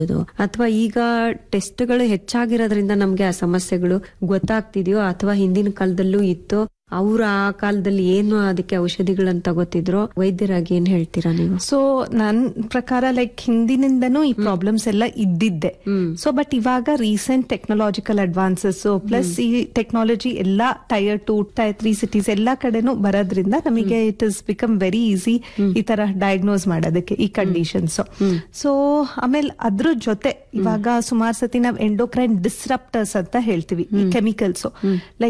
ಅಥವಾ ಈಗ ಟೆಸ್ಟ್ಗಳು ಹೆಚ್ಚಾಗಿರೋದ್ರಿಂದ ನಮ್ಗೆ ಆ ಸಮಸ್ಯೆಗಳು ಗೊತ್ತಾಗ್ತಿದೆಯೋ ಅಥವಾ ಹಿಂದಿನ ಕಾಲದಲ್ಲೂ ಇತ್ತು ಅವ್ರು ಆ ಕಾಲದಲ್ಲಿ ಏನು ಅದಕ್ಕೆ ಔಷಧಿಗಳನ್ನ ತಗೋತಿದ್ರು ವೈದ್ಯರಾಗಿ ಏನ್ ಹೇಳ್ತೀರಾ ನೀವು ಸೊ ನನ್ ಪ್ರಕಾರ ಲೈಕ್ ಹಿಂದಿನಿಂದನೂ ಈ ಪ್ರಾಬ್ಲಮ್ಸ್ ಎಲ್ಲ ಇದ್ದಿದ್ದೆ ಸೊ ಬಟ್ ಇವಾಗ ರೀಸೆಂಟ್ ಟೆಕ್ನಾಲಜಿಕಲ್ ಅಡ್ವಾನ್ಸಸ್ ಪ್ಲಸ್ ಈ ಟೆಕ್ನಾಲಜಿ ಎಲ್ಲಾ tier two tier three cities ಎಲ್ಲಾ ಕಡೆನೂ ಬರೋದ್ರಿಂದ ನಮಗೆ it is become very easy ಈ ತರ ಡಯಾಗ್ನೋಸ್ ಮಾಡೋದಕ್ಕೆ ಈ ಕಂಡೀಷನ್ಸ್ ಸೊ ಆಮೇಲೆ ಅದ್ರ ಜೊತೆ ಇವಾಗ ಸುಮಾರು ಸತಿ ನಾವ್ ಎಂಡೋಕ್ರೈನ್ ಡಿಸ್ರಪ್ಟರ್ಸ್ ಅಂತ ಹೇಳ್ತೀವಿ ಈ ಕೆಮಿಕಲ್ಸ್ ಲೈಕ್